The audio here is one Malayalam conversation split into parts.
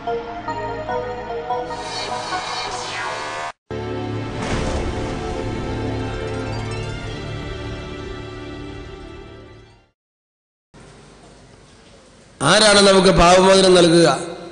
ആരാണ് നമുക്ക് പാപമോചനം നൽകുക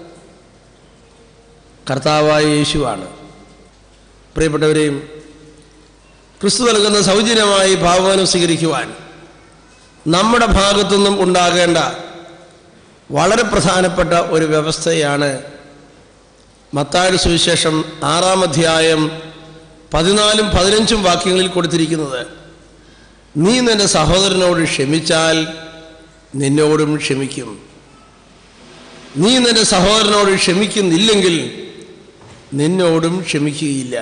കർത്താവായ യേശുവാണ് പ്രിയപ്പെട്ടവരെയും ക്രിസ്തു നൽകുന്ന സൗജന്യമായി പാപമോചനം സ്വീകരിക്കുവാൻ നമ്മുടെ ഭാഗത്തുനിന്നും ഉണ്ടാകേണ്ട വളരെ പ്രധാനപ്പെട്ട ഒരു വ്യവസ്ഥയാണ് മത്തായുടെ സുവിശേഷം ആറാം അധ്യായം പതിനാലും പതിനഞ്ചും വാക്യങ്ങളിൽ കൊടുത്തിരിക്കുന്നത് നീ നിന്റെ സഹോദരനോട് ക്ഷമിച്ചാൽ നിന്നോടും ക്ഷമിക്കും നീ നിന്റെ സഹോദരനോട് ക്ഷമിക്കുന്നില്ലെങ്കിൽ നിന്നോടും ക്ഷമിക്കുകയില്ല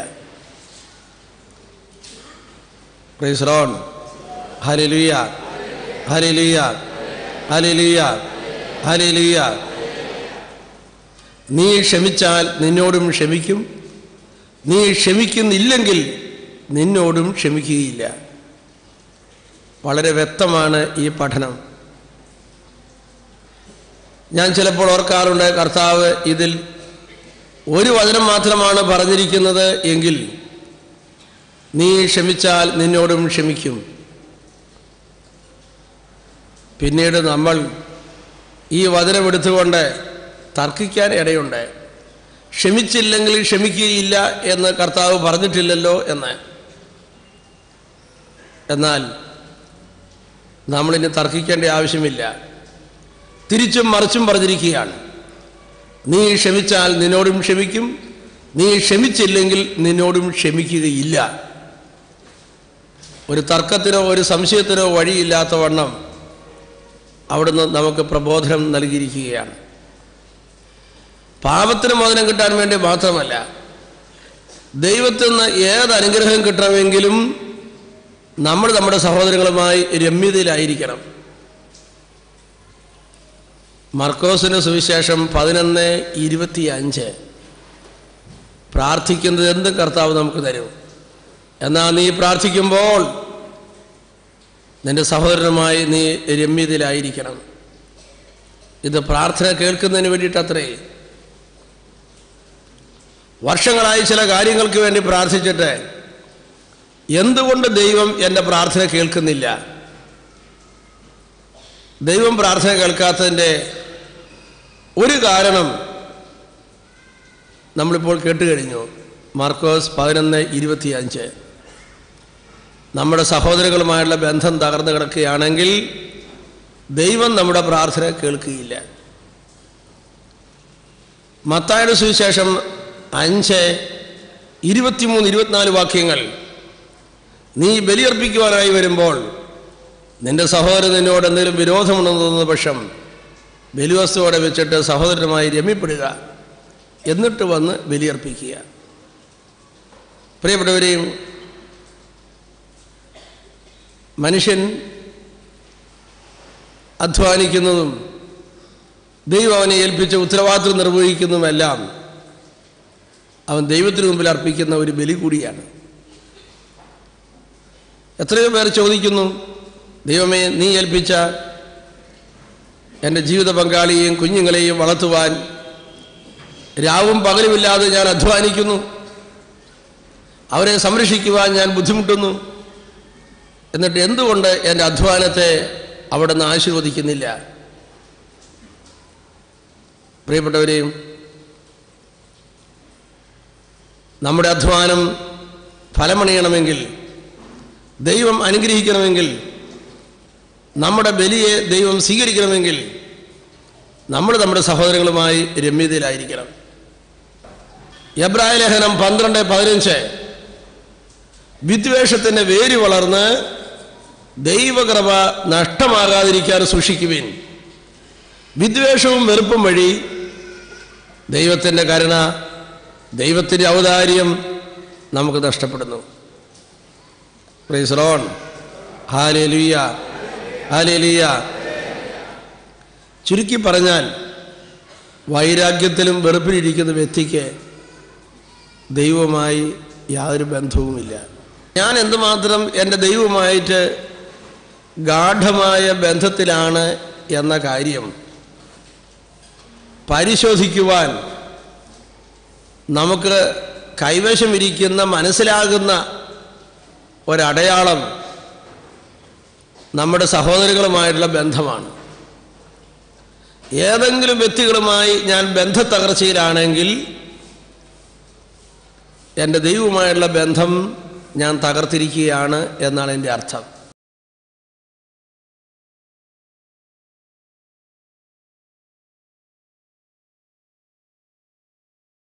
പ്രൈസ്റോൺ ഹരലുയ ഹരലുയ ഹരലുയ ഹരലുയ നീ ക്ഷമിച്ചാൽ നിന്നോടും ക്ഷമിക്കും നീ ക്ഷമിക്കുന്നില്ലെങ്കിൽ നിന്നോടും ക്ഷമിക്കുകയില്ല വളരെ വ്യക്തമാണ് ഈ പഠനം ഞാൻ ചിലപ്പോൾ ഓർക്കാറുണ്ട് കർത്താവ് ഇതിൽ ഒരു വചനം മാത്രമാണ് പറഞ്ഞിരിക്കുന്നത് എങ്കിൽ നീ ക്ഷമിച്ചാൽ നിന്നോടും ക്ഷമിക്കും പിന്നീട് നമ്മൾ ഈ വചനം എടുത്തുകൊണ്ട് തർക്കിക്കാൻ ഇടയുണ്ട് ക്ഷമിച്ചില്ലെങ്കിൽ ക്ഷമിക്കുകയില്ല എന്ന് കർത്താവ് പറഞ്ഞിട്ടില്ലല്ലോ എന്ന് എന്നാൽ നമ്മളിനി തർക്കിക്കേണ്ട ആവശ്യമില്ല തിരിച്ചും മറിച്ചും പറഞ്ഞിരിക്കുകയാണ് നീ ക്ഷമിച്ചാൽ നിന്നോടും ക്ഷമിക്കും നീ ക്ഷമിച്ചില്ലെങ്കിൽ നിന്നോടും ക്ഷമിക്കുകയില്ല ഒരു തർക്കത്തിനോ ഒരു സംശയത്തിനോ വഴിയില്ലാത്ത വണ്ണം അവിടുന്ന് നമുക്ക് പ്രബോധനം നൽകിയിരിക്കുകയാണ് പാപത്തിന് മോചനം കിട്ടാൻ വേണ്ടി മാത്രമല്ല ദൈവത്തിൽ നിന്ന് ഏത് അനുഗ്രഹം കിട്ടണമെങ്കിലും നമ്മൾ നമ്മുടെ സഹോദരങ്ങളുമായി രമ്യതയിലായിരിക്കണം മർക്കോസിന് സുവിശേഷം പതിനൊന്ന് ഇരുപത്തി അഞ്ച് പ്രാർത്ഥിക്കുന്നത് എന്തും കർത്താവ് നമുക്ക് തരും എന്നാൽ നീ പ്രാർത്ഥിക്കുമ്പോൾ നിന്റെ സഹോദരനുമായി നീ രമ്യതയിലായിരിക്കണം ഇത് പ്രാർത്ഥന കേൾക്കുന്നതിന് വേണ്ടിയിട്ടത്രേ വർഷങ്ങളായി ചില കാര്യങ്ങൾക്ക് വേണ്ടി പ്രാർത്ഥിച്ചിട്ട് എന്തുകൊണ്ട് ദൈവം എൻ്റെ പ്രാർത്ഥന കേൾക്കുന്നില്ല ദൈവം പ്രാർത്ഥന കേൾക്കാത്തതിൻ്റെ ഒരു കാരണം നമ്മളിപ്പോൾ കേട്ടുകഴിഞ്ഞു മാർക്കോസ് പതിനൊന്ന് ഇരുപത്തി അഞ്ച് നമ്മുടെ സഹോദരങ്ങളുമായുള്ള ബന്ധം തകർന്നു കിടക്കുകയാണെങ്കിൽ ദൈവം നമ്മുടെ പ്രാർത്ഥന കേൾക്കുകയില്ല മത്തായുടെ സുവിശേഷം അഞ്ച് ഇരുപത്തിമൂന്ന് ഇരുപത്തിനാല് വാക്യങ്ങൾ നീ ബലിയർപ്പിക്കുവാനായി വരുമ്പോൾ നിന്റെ സഹോദരൻ നിന്നോട് എന്തെങ്കിലും വിരോധമുണ്ടെന്ന് തോന്നുന്ന പക്ഷം ബലിവസ്തുവോടെ വെച്ചിട്ട് സഹോദരനുമായി രമ്യപ്പെടുക എന്നിട്ട് വന്ന് ബലിയർപ്പിക്കുക പ്രിയപ്പെട്ടവരെയും മനുഷ്യൻ അധ്വാനിക്കുന്നതും ദൈവം അവനെ ഏൽപ്പിച്ച ഉത്തരവാദിത്വം നിർവഹിക്കുന്നതുമെല്ലാം അവൻ ദൈവത്തിന് മുമ്പിൽ അർപ്പിക്കുന്ന ഒരു ബലി കൂടിയാണ് എത്രയോ പേർ ചോദിക്കുന്നു ദൈവമേ നീ ഏൽപ്പിച്ച എൻ്റെ ജീവിത പങ്കാളിയെയും കുഞ്ഞുങ്ങളെയും വളർത്തുവാൻ രാവും പകലുമില്ലാതെ ഞാൻ അധ്വാനിക്കുന്നു അവരെ സംരക്ഷിക്കുവാൻ ഞാൻ ബുദ്ധിമുട്ടുന്നു എന്നിട്ട് എന്തുകൊണ്ട് എൻ്റെ അധ്വാനത്തെ അവിടെ നിന്ന് ആശീർവദിക്കുന്നില്ല പ്രിയപ്പെട്ടവരെയും നമ്മുടെ അധ്വാനം ഫലമണിയണമെങ്കിൽ ദൈവം അനുഗ്രഹിക്കണമെങ്കിൽ നമ്മുടെ ബലിയെ ദൈവം സ്വീകരിക്കണമെങ്കിൽ നമ്മൾ നമ്മുടെ സഹോദരങ്ങളുമായി രമ്യതയിലായിരിക്കണം എബ്രായ ലേഖനം പന്ത്രണ്ട് പതിനഞ്ച് വിദ്വേഷത്തിൻ്റെ വേര് വളർന്ന് ദൈവകൃപ നഷ്ടമാകാതിരിക്കാൻ സൂക്ഷിക്കുവിൻ വിദ്വേഷവും വെറുപ്പും വഴി ദൈവത്തിൻ്റെ കരുണ ദൈവത്തിൻ്റെ ഔദാര്യം നമുക്ക് നഷ്ടപ്പെടുന്നു പ്രൈസ്റോൺ ഹാലേലുയ ഹാലേലുയ ചുരുക്കി പറഞ്ഞാൽ വൈരാഗ്യത്തിലും വെറുപ്പിലിരിക്കുന്ന വ്യക്തിക്ക് ദൈവവുമായി യാതൊരു ബന്ധവുമില്ല ഞാൻ എന്തുമാത്രം എൻ്റെ ദൈവവുമായിട്ട് ഗാഠമായ ബന്ധത്തിലാണ് എന്ന കാര്യം പരിശോധിക്കുവാൻ നമുക്ക് കൈവശം ഇരിക്കുന്ന മനസ്സിലാകുന്ന ഒരടയാളം നമ്മുടെ സഹോദരികളുമായിട്ടുള്ള ബന്ധമാണ് ഏതെങ്കിലും വ്യക്തികളുമായി ഞാൻ ബന്ധത്തകർച്ചയിലാണെങ്കിൽ എൻ്റെ ദൈവവുമായുള്ള ബന്ധം ഞാൻ തകർത്തിരിക്കുകയാണ് എന്നാണ് എൻ്റെ അർത്ഥം